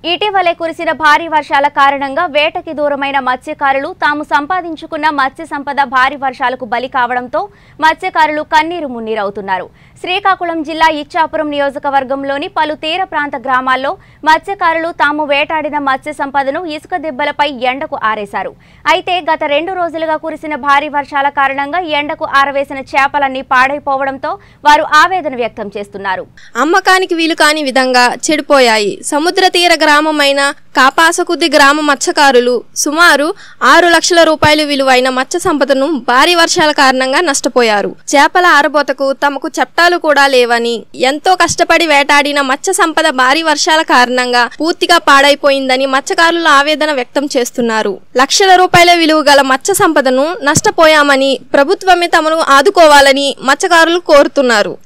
ఇటీవలే కురిసిన భారీ వర్షాల కారణంగా వేటకి దూరమైన మత్స్యకారులు తాము సంపాదించుకున్న మత్స్య సంపద భారీ వర్షాలకు బలి కావడంతో మత్స్యకారులు కన్నీరు మున్నీరవుతున్నారు శ్రీకాకుళం జిల్లా ఇచ్చాపురం నియోజకవర్గంలోని పలు తీర ప్రాంత గ్రామాల్లో మత్స్యకారులు తాము వేటాడిన మత్స్య సంపదను ఇసుక దిబ్బలపై ఎండకు ఆరేశారు అయితే గత రెండు రోజులుగా కురిసిన భారీ వర్షాల కారణంగా ఎండకు ఆరవేసిన చేపలన్నీ పాడైపోవడంతో వారు ఆవేదన వ్యక్తం చేస్తున్నారు అమ్మకానికి వీలు కాని విధంగా చెడిపోయాయి సముద్ర తీర గ్రామమైన కాపాసకుద్ది గ్రామ మత్స్యకారులు సుమారు ఆరు లక్షల రూపాయలు విలువైన మత్స్య సంపదను భారీ వర్షాల కారణంగా నష్టపోయారు చేపల ఆరబోతకు తమకు చట్టాలు కూడా లేవని ఎంతో కష్టపడి వేటాడిన మత్స్య సంపద భారీ వర్షాల కారణంగా పూర్తిగా పాడైపోయిందని మత్స్యకారులు ఆవేదన వ్యక్తం చేస్తున్నారు లక్షల రూపాయల విలువ గల మత్స్య సంపదను నష్టపోయామని ప్రభుత్వమే తమను ఆదుకోవాలని మత్స్యకారులు కోరుతున్నారు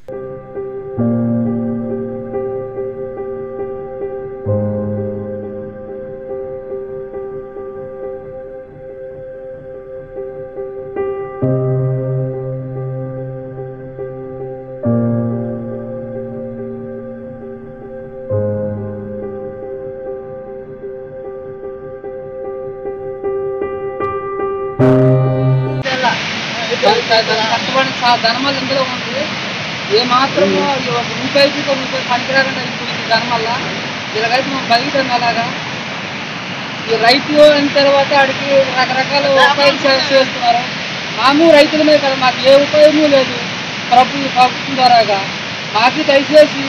కష్టపడి ధనమల్ల ఇందులో ఉంది ఏ మాత్రం ఒక రూపాయికి ఒక రూపాయి పనికిరాకుండా అయిపోయింది ధనమల్ల ఇలాగైతే మనం బలిగితాం అలాగా ఈ రైతులు అయిన తర్వాత ఆడికి రకరకాల ఉపాయాలు చే- చేస్తున్నారు మామూలు రైతుల మీద కదా మాకు ఏ ఉపాయము లేదు ప్రభుత్వం ప్రభుత్వం ద్వారాగా మాకు దయచేసి